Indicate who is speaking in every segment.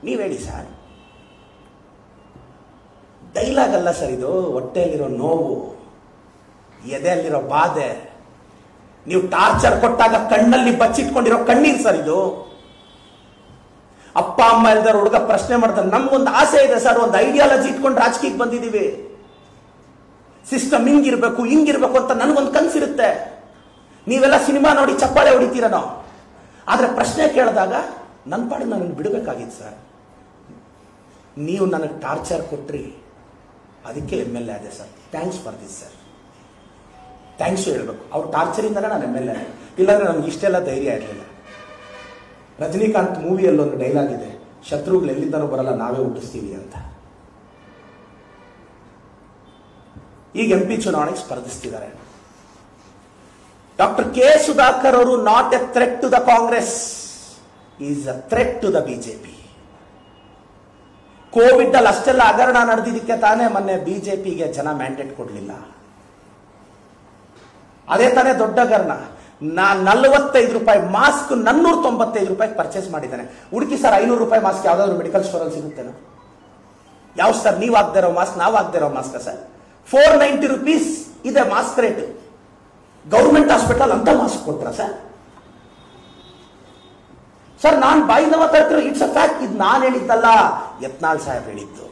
Speaker 1: ನೀವು ಹೇಳಿ sir dialogue ಅಲ್ಲ ಸರ್ ಇದು ಹೊಟ್ಟೆಯಲ್ಲಿರೋ ನೋವು ಎದೆಯಲ್ಲಿರೋ ಬಾಧೆ ನೀವು ಟಾರ್ಚರ್ ಕೊಟ್ಟಾಗ ಕಣ್ಣಲ್ಲಿ ಬಚ್ಚಿಟ್ಕೊಂಡಿರೋ ಕಣ್ಣೀರ್ ಸರ್ ಇದು ಅಪ್ಪ ಅಮ್ಮ ಇಲ್ದಾರ ಹುಡುಗ ಪ್ರಶ್ನೆ ಮಾಡ್ತಾರೆ ನಮ್ಗೊಂದು ಆಸೆ ಇದೆ ಸರ್ ಒಂದು ಐಡಿಯಾಲಜಿ ಇಟ್ಕೊಂಡು ರಾಜಕೀಯಕ್ಕೆ ಬಂದಿದ್ದೀವಿ ಸಿಸ್ಟಮ್ ಹಿಂಗಿರ್ಬೇಕು ಹಿಂಗಿರ್ಬೇಕು ಅಂತ ನನಗೊಂದು ಕನ್ಸಿರುತ್ತೆ ನೀವೆಲ್ಲ ಸಿನಿಮಾ ನೋಡಿ ಚಪ್ಪಾಳೆ ಹೊಡಿತೀರ ನಾವು ಆದ್ರೆ ಪ್ರಶ್ನೆ ಕೇಳಿದಾಗ ನನ್ನ ಪಾಡಿಗೆ ನನಗೆ ಬಿಡಬೇಕಾಗಿತ್ತು ಸರ್ ನೀವು ನನಗೆ ಟಾರ್ಚರ್ ಕೊಟ್ರಿ ಅದಕ್ಕೆ ಎಮ್ ಎಲ್ ಎ ಆದೆ sir thanks for this sir thanks ಹೇಳ್ಬೇಕು ಅವ್ರ ಟಾರ್ಚರಿಂದನೇ ನಾನು ಎಮ್ ಎಲ್ ಎ ಇಲ್ಲಾಂದ್ರೆ ನಮ್ಗೆ ಇಷ್ಟೆಲ್ಲ ಧೈರ್ಯ ಇರಲಿಲ್ಲ ರಜನಿಕಾಂತ್ ಮೂವಿಯಲ್ಲಿ ಒಂದು ಡೈಲಾಗ್ ಇದೆ ಶತ್ರುಗಳು ಎಲ್ಲಿಂದನೂ ಬರಲ್ಲ ನಾವೇ ಹುಟ್ಟಿಸ್ತೀವಿ ಅಂತ ಈಗ ಎಂ ಪಿ ಚುನಾವಣೆಗೆ ಸ್ಪರ್ಧಿಸ್ತಿದ್ದಾರೆ ಡಾಕ್ಟರ್ ಕೆ ಸುಧಾಕರ್ ಅವರು not a threat to the Congress is a threat to the BJP Covid ಅಲ್ಲಿ ಅಷ್ಟೆಲ್ಲ ಹಗರಣ ನಡೆದಿದ್ದಕ್ಕೆ ತಾನೇ ಮೊನ್ನೆ ಬಿಜೆಪಿಗೆ ಜನ ಮ್ಯಾಂಡೇಟ್ ಕೊಡಲಿಲ್ಲ ಅದೇ ತಾನೇ ದೊಡ್ಡ ಹಗರಣ ನಾ ನಲವತ್ತೈದು ರೂಪಾಯಿ ಮಾಸ್ಕ್ ನನ್ನೂರ ತೊಂಬತ್ತೈದು ರೂಪಾಯಿ ಪರ್ಚೇಸ್ ಮಾಡಿದ್ದಾನೆ ಹುಡುಕಿ ಸರ್ ಐನೂರು ರೂಪಾಯಿ ಮಾಸ್ಕ್ ಯಾವ್ದಾದ್ರು ಮೆಡಿಕಲ್ ಸ್ಟೋರಲ್ಲಿ ಸಿಗುತ್ತೇನೋ ಯಾವ ಸರ್ ನೀವು ಆಗದೆ ಇರೋ ಮಾಸ್ಕ್ ನಾವು ಆಗದೆ ಇರೋ mask sir four ninety rupees ಇದೆ ಮಾಸ್ಕ್ ರೇಟ್ ಗೌರ್ಮೆಂಟ್ ಹಾಸ್ಪಿಟಲ್ ಅಂತ ಮಾಸ್ಕ್ ಕೊಟ್ರ ಸರ್ ಸರ್ ನಾನು ಬಾಯಿಂದ ಮಾತಾಡ್ತಿರೋ ಇಟ್ಸ್ ಅ ಫ್ಯಾಕ್ಟ್ ಇದು ನಾನು ಹೇಳಿದ್ದಲ್ಲ ಯತ್ನಾಳ್ ಸಾಹೇಬ್ ಹೇಳಿದ್ದು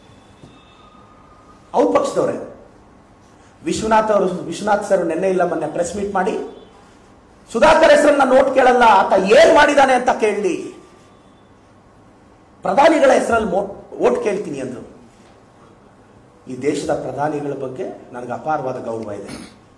Speaker 1: ಅವ್ರ ಪಕ್ಷದವ್ರೆ ವಿಶ್ವನಾಥ್ ಅವರು ವಿಶ್ವನಾಥ್ ಸರ್ ನಿನ್ನೆ ಇಲ್ಲ ಮೊನ್ನೆ ಪ್ರೆಸ್ ಮೀಟ್ ಮಾಡಿ ಸುಧಾಕರ್ ಹೆಸರನ್ನ ನೋಟ್ ಕೇಳಲ್ಲ ಆತ ಏನ್ ಮಾಡಿದಾನೆ ಅಂತ ಕೇಳಲಿ ಪ್ರಧಾನಿಗಳ ಹೆಸರಲ್ಲಿ ಓಟ್ ಕೇಳ್ತೀನಿ ಅಂದ್ರು ಈ ದೇಶದ ಪ್ರಧಾನಿಗಳ ಬಗ್ಗೆ ನನಗೆ ಅಪಾರವಾದ ಗೌರವ ಇದೆ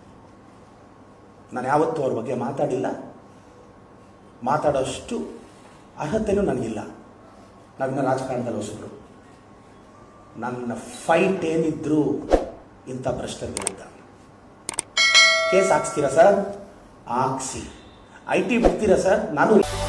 Speaker 1: ನಾನು ಯಾವತ್ತೂ ಅವ್ರ ಬಗ್ಗೆ ಮಾತಾಡಿಲ್ಲ ಮಾತಾಡೋಷ್ಟು ಅರ್ಹತೆಯೂ ನನಗಿಲ್ಲ ನಾವಿನ್ನ ರಾಜಕಾರಣದಲ್ಲಿ ಹೊಸಬ್ರು ನನ್ನ ಫೈಟ್ ಏನಿದ್ರು ಇಂಥ ಭ್ರಷ್ಟರ ವಿರುದ್ಧ ಕೇಸ್ ಹಾಕ್ಸ್ತೀರಾ ಸರ್ ಹಾಕ್ಸಿ ಐ ಟಿ ಬಿಡ್ತೀರಾ ಸರ್ ನಾನು